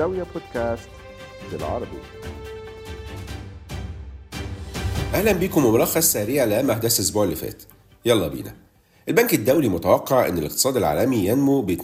زاوية بودكاست بالعربي اهلا بيكم وملخص سريع لاهم احداث الاسبوع اللي فات يلا بينا البنك الدولي متوقع ان الاقتصاد العالمي ينمو ب 2.4%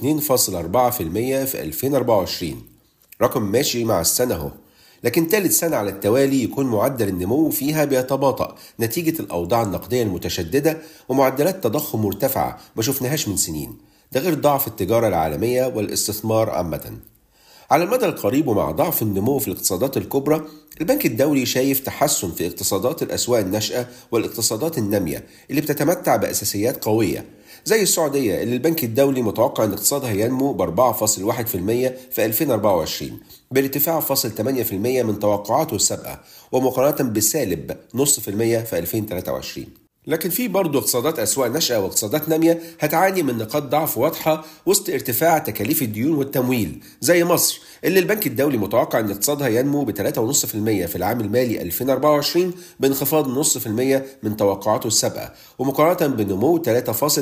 في 2024 رقم ماشي مع السنه اهو لكن ثالث سنة على التوالي يكون معدل النمو فيها بيتباطأ نتيجة الأوضاع النقدية المتشددة ومعدلات تضخم مرتفعة ما شفناهاش من سنين ده غير ضعف التجارة العالمية والاستثمار عامة على المدى القريب ومع ضعف النمو في الاقتصادات الكبرى البنك الدولي شايف تحسن في اقتصادات الأسواق الناشئة والاقتصادات النامية اللي بتتمتع بأساسيات قوية زي السعودية اللي البنك الدولي متوقع أن اقتصادها ينمو ب 4.1% في 2024 بارتفاع فاصل 8% من توقعاته السابقة ومقارنة بسالب نصف في المية في 2023 لكن في برضه اقتصادات أسواق ناشئة واقتصادات نامية هتعاني من نقاط ضعف واضحة وسط ارتفاع تكاليف الديون والتمويل زي مصر اللي البنك الدولي متوقع أن اقتصادها ينمو ب 3.5% في العام المالي 2024 بانخفاض نص في المية من توقعاته السابقة ومقارنة بنمو 3.8%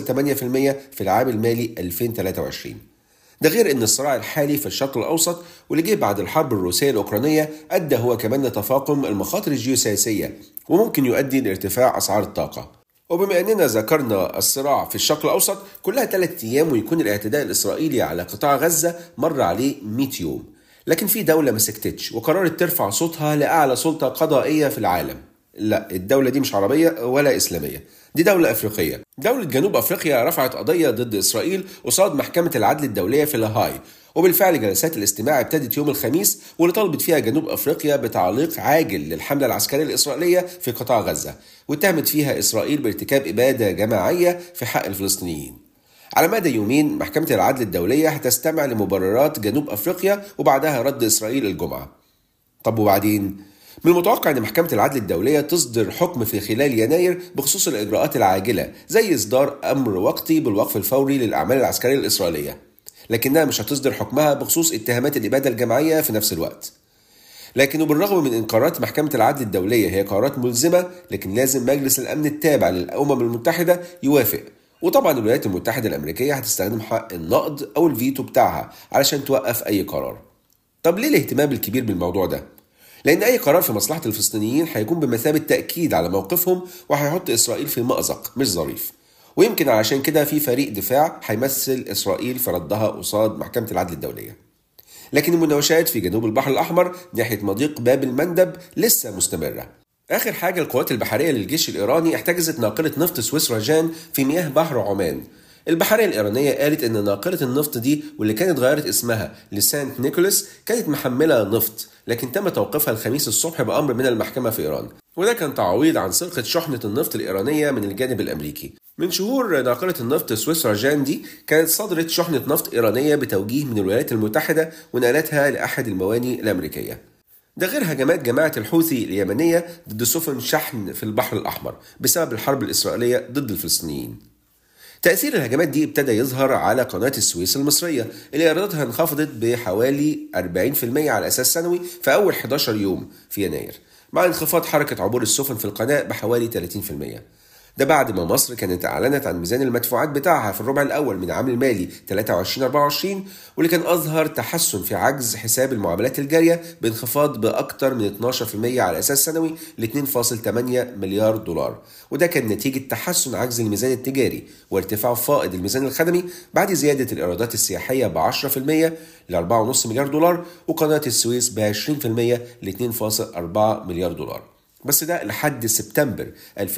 في العام المالي 2023 ده غير ان الصراع الحالي في الشرق الاوسط واللي جه بعد الحرب الروسيه الاوكرانيه ادى هو كمان لتفاقم المخاطر الجيوسياسيه وممكن يؤدي لارتفاع اسعار الطاقه وبما اننا ذكرنا الصراع في الشرق الاوسط كلها ثلاث ايام ويكون الاعتداء الاسرائيلي على قطاع غزه مر عليه 100 يوم لكن في دوله ما سكتتش وقررت ترفع صوتها لاعلى سلطه قضائيه في العالم لا الدولة دي مش عربية ولا إسلامية دي دولة أفريقية دولة جنوب أفريقيا رفعت قضية ضد إسرائيل قصاد محكمة العدل الدولية في لاهاي وبالفعل جلسات الاستماع ابتدت يوم الخميس واللي طلبت فيها جنوب افريقيا بتعليق عاجل للحمله العسكريه الاسرائيليه في قطاع غزه واتهمت فيها اسرائيل بارتكاب اباده جماعيه في حق الفلسطينيين على مدى يومين محكمة العدل الدولية هتستمع لمبررات جنوب أفريقيا وبعدها رد إسرائيل الجمعة طب وبعدين؟ من المتوقع أن محكمة العدل الدولية تصدر حكم في خلال يناير بخصوص الإجراءات العاجلة زي إصدار أمر وقتي بالوقف الفوري للأعمال العسكرية الإسرائيلية لكنها مش هتصدر حكمها بخصوص اتهامات الإبادة الجماعية في نفس الوقت لكن وبالرغم من ان قرارات محكمه العدل الدوليه هي قرارات ملزمه لكن لازم مجلس الامن التابع للامم المتحده يوافق وطبعا الولايات المتحده الامريكيه هتستخدم حق النقد او الفيتو بتاعها علشان توقف اي قرار طب ليه الاهتمام الكبير بالموضوع ده لان اي قرار في مصلحه الفلسطينيين هيكون بمثابه تاكيد على موقفهم وهيحط اسرائيل في مازق مش ظريف ويمكن علشان كده في فريق دفاع هيمثل اسرائيل في ردها قصاد محكمه العدل الدوليه لكن المناوشات في جنوب البحر الأحمر ناحية مضيق باب المندب لسه مستمرة آخر حاجة القوات البحرية للجيش الإيراني احتجزت ناقلة نفط سويس راجان في مياه بحر عمان البحرية الإيرانية قالت إن ناقلة النفط دي واللي كانت غيرت اسمها لسانت نيكولاس كانت محملة نفط لكن تم توقيفها الخميس الصبح بأمر من المحكمة في إيران وده كان تعويض عن سرقة شحنة النفط الإيرانية من الجانب الأمريكي من شهور ناقلة النفط سويس راجان دي كانت صدرت شحنة نفط إيرانية بتوجيه من الولايات المتحدة ونقلتها لأحد المواني الأمريكية ده غير هجمات جماعة الحوثي اليمنية ضد سفن شحن في البحر الأحمر بسبب الحرب الإسرائيلية ضد الفلسطينيين تأثير الهجمات دي ابتدى يظهر على قناة السويس المصرية اللي إيراداتها انخفضت بحوالي 40% على أساس سنوي في أول 11 يوم في يناير مع انخفاض حركة عبور السفن في القناة بحوالي 30% ده بعد ما مصر كانت أعلنت عن ميزان المدفوعات بتاعها في الربع الأول من العام المالي 23-24 واللي كان أظهر تحسن في عجز حساب المعاملات الجارية بانخفاض بأكثر من 12% على أساس سنوي ل 2.8 مليار دولار وده كان نتيجة تحسن عجز الميزان التجاري وارتفاع فائض الميزان الخدمي بعد زيادة الإيرادات السياحية ب 10% ل 4.5 مليار دولار وقناة السويس ب 20% ل 2.4 مليار دولار بس ده لحد سبتمبر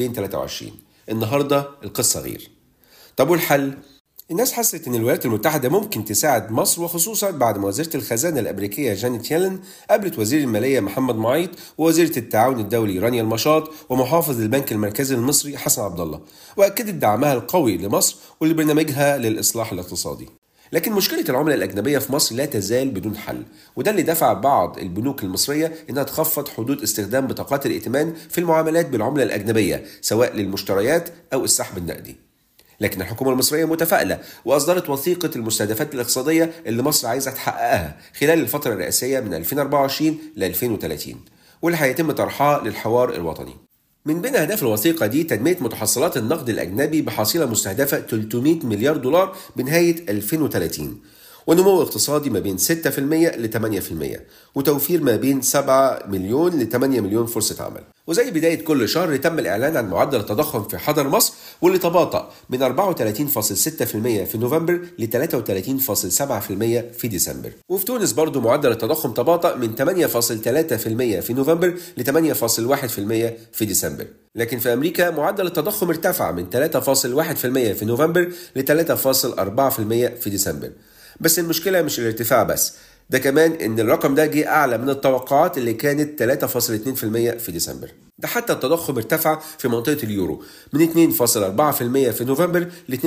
2023 النهارده القصه غير. طب والحل؟ الناس حست ان الولايات المتحده ممكن تساعد مصر وخصوصا بعد ما وزيره الخزانه الامريكيه جانيت يالن قابلت وزير الماليه محمد معيط ووزيره التعاون الدولي رانيا المشاط ومحافظ البنك المركزي المصري حسن عبد الله واكدت دعمها القوي لمصر ولبرنامجها للاصلاح الاقتصادي. لكن مشكلة العملة الأجنبية في مصر لا تزال بدون حل وده اللي دفع بعض البنوك المصرية إنها تخفض حدود استخدام بطاقات الائتمان في المعاملات بالعملة الأجنبية سواء للمشتريات أو السحب النقدي لكن الحكومة المصرية متفائلة وأصدرت وثيقة المستهدفات الاقتصادية اللي مصر عايزة تحققها خلال الفترة الرئاسية من 2024 ل 2030 واللي هيتم طرحها للحوار الوطني من بين أهداف الوثيقة دي تنمية متحصلات النقد الأجنبي بحصيلة مستهدفة 300 مليار دولار بنهاية 2030 ونمو اقتصادي ما بين 6% ل 8% وتوفير ما بين 7 مليون ل 8 مليون فرصة عمل وزي بداية كل شهر تم الإعلان عن معدل التضخم في حضر مصر واللي تباطأ من 34.6% في نوفمبر ل 33.7% في ديسمبر وفي تونس برضو معدل التضخم تباطأ من 8.3% في نوفمبر ل 8.1% في ديسمبر لكن في أمريكا معدل التضخم ارتفع من 3.1% في نوفمبر ل 3.4% في ديسمبر بس المشكلة مش الارتفاع بس ده كمان ان الرقم ده جه اعلى من التوقعات اللي كانت 3.2% في ديسمبر ده حتى التضخم ارتفع في منطقة اليورو من 2.4% في نوفمبر ل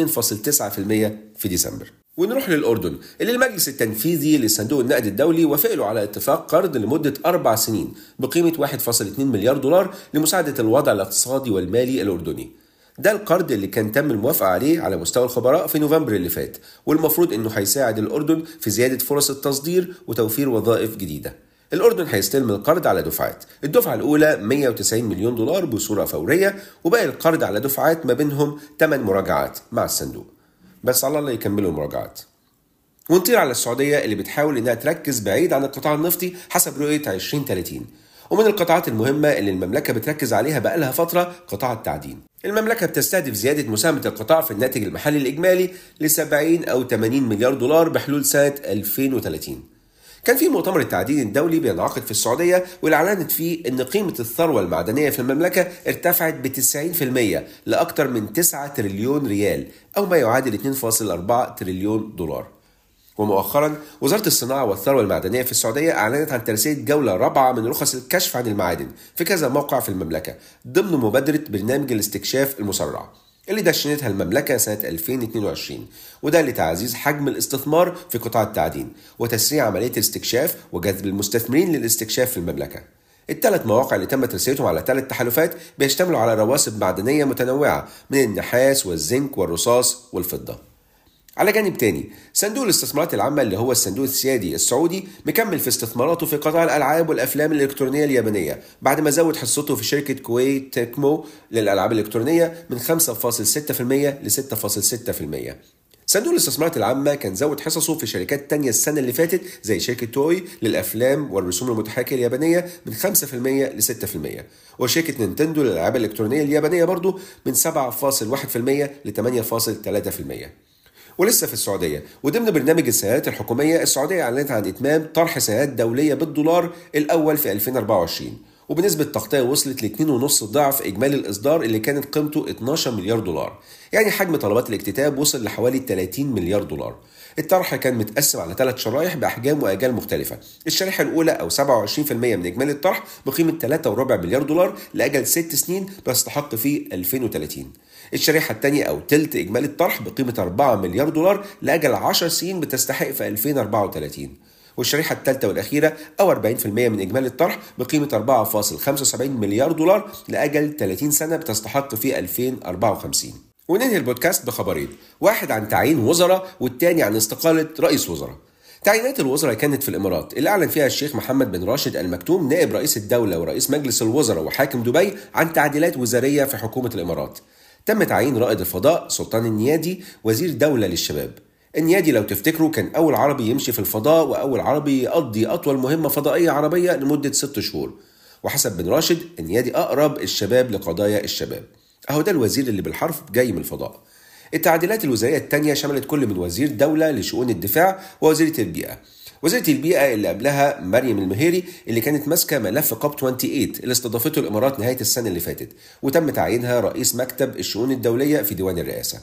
2.9% في ديسمبر ونروح للأردن اللي المجلس التنفيذي لصندوق النقد الدولي وافق له على اتفاق قرض لمدة أربع سنين بقيمة 1.2 مليار دولار لمساعدة الوضع الاقتصادي والمالي الأردني ده القرض اللي كان تم الموافقة عليه على مستوى الخبراء في نوفمبر اللي فات والمفروض انه هيساعد الأردن في زيادة فرص التصدير وتوفير وظائف جديدة الأردن هيستلم القرض على دفعات الدفعة الأولى 190 مليون دولار بصورة فورية وباقي القرض على دفعات ما بينهم 8 مراجعات مع الصندوق بس على الله يكملوا المراجعات ونطير على السعودية اللي بتحاول إنها تركز بعيد عن القطاع النفطي حسب رؤية 2030 ومن القطاعات المهمة اللي المملكة بتركز عليها بقالها فترة قطاع التعدين المملكة بتستهدف زيادة مساهمة القطاع في الناتج المحلي الإجمالي ل 70 أو 80 مليار دولار بحلول سنة 2030 كان في مؤتمر التعدين الدولي بينعقد في السعودية واللي أعلنت فيه أن قيمة الثروة المعدنية في المملكة ارتفعت ب 90% لأكثر من 9 تريليون ريال أو ما يعادل 2.4 تريليون دولار ومؤخرا وزارة الصناعة والثروة المعدنية في السعودية أعلنت عن ترسية جولة رابعة من رخص الكشف عن المعادن في كذا موقع في المملكة ضمن مبادرة برنامج الاستكشاف المسرع اللي دشنتها المملكة سنة 2022 وده لتعزيز حجم الاستثمار في قطاع التعدين وتسريع عملية الاستكشاف وجذب المستثمرين للاستكشاف في المملكة الثلاث مواقع اللي تم ترسيتهم على ثلاث تحالفات بيشتملوا على رواسب معدنية متنوعة من النحاس والزنك والرصاص والفضة على جانب تاني صندوق الاستثمارات العامة اللي هو الصندوق السيادي السعودي مكمل في استثماراته في قطاع الألعاب والأفلام الإلكترونية اليابانية بعد ما زود حصته في شركة كويت تكمو للألعاب الإلكترونية من 5.6% ل 6.6% صندوق الاستثمارات العامة كان زود حصصه في شركات تانية السنة اللي فاتت زي شركة توي للأفلام والرسوم المتحركة اليابانية من 5% ل 6% وشركة نينتندو للألعاب الإلكترونية اليابانية برضو من 7.1% ل 8.3% ولسه في السعودية وضمن برنامج السيارات الحكومية السعودية أعلنت عن إتمام طرح سيارات دولية بالدولار الأول في 2024 وبنسبة تغطية وصلت ل 2.5 ضعف إجمالي الإصدار اللي كانت قيمته 12 مليار دولار يعني حجم طلبات الاكتتاب وصل لحوالي 30 مليار دولار الطرح كان متقسم على ثلاث شرايح بأحجام وآجال مختلفة الشريحة الأولى أو 27% من إجمالي الطرح بقيمة 3.4 مليار دولار لأجل 6 سنين تستحق في 2030 الشريحة الثانية أو تلت إجمالي الطرح بقيمة 4 مليار دولار لأجل 10 سنين بتستحق في 2034 والشريحة الثالثة والأخيرة أو 40% من إجمالي الطرح بقيمة 4.75 مليار دولار لأجل 30 سنة بتستحق في 2054 وننهي البودكاست بخبرين واحد عن تعيين وزراء والتاني عن استقالة رئيس وزراء تعيينات الوزراء كانت في الامارات اللي اعلن فيها الشيخ محمد بن راشد المكتوم نائب رئيس الدوله ورئيس مجلس الوزراء وحاكم دبي عن تعديلات وزاريه في حكومه الامارات. تم تعيين رائد الفضاء سلطان النيادي وزير دوله للشباب. النيادي لو تفتكروا كان اول عربي يمشي في الفضاء واول عربي يقضي اطول مهمه فضائيه عربيه لمده ست شهور. وحسب بن راشد النيادي اقرب الشباب لقضايا الشباب. اهو ده الوزير اللي بالحرف جاي من الفضاء. التعديلات الوزارية الثانية شملت كل من وزير دولة لشؤون الدفاع ووزيرة البيئة وزيرة البيئة اللي قبلها مريم المهيري اللي كانت ماسكة ملف كوب 28 اللي استضافته الإمارات نهاية السنة اللي فاتت وتم تعيينها رئيس مكتب الشؤون الدولية في ديوان الرئاسة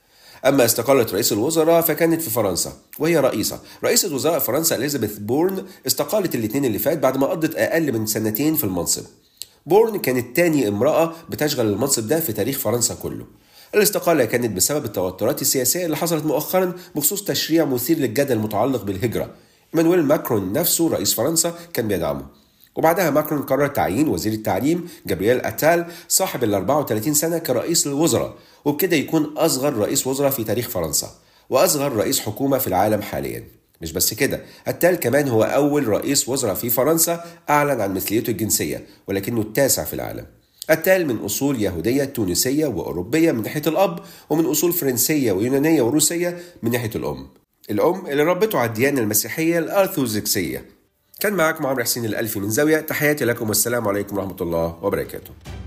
أما استقالة رئيس الوزراء فكانت في فرنسا وهي رئيسة رئيسة وزراء فرنسا إليزابيث بورن استقالت الاثنين اللي فات بعد ما قضت أقل من سنتين في المنصب بورن كانت تاني امرأة بتشغل المنصب ده في تاريخ فرنسا كله الاستقالة كانت بسبب التوترات السياسية اللي حصلت مؤخرا بخصوص تشريع مثير للجدل المتعلق بالهجرة ايمانويل ماكرون نفسه رئيس فرنسا كان بيدعمه وبعدها ماكرون قرر تعيين وزير التعليم جابرييل أتال صاحب ال 34 سنة كرئيس للوزراء وبكده يكون أصغر رئيس وزراء في تاريخ فرنسا وأصغر رئيس حكومة في العالم حاليا مش بس كده أتال كمان هو أول رئيس وزراء في فرنسا أعلن عن مثليته الجنسية ولكنه التاسع في العالم التال من أصول يهودية تونسية وأوروبية من ناحية الأب ومن أصول فرنسية ويونانية وروسية من ناحية الأم الأم اللي ربته على الديانة المسيحية الأرثوذكسية كان معاكم عمرو حسين الألفي من زاوية تحياتي لكم والسلام عليكم ورحمة الله وبركاته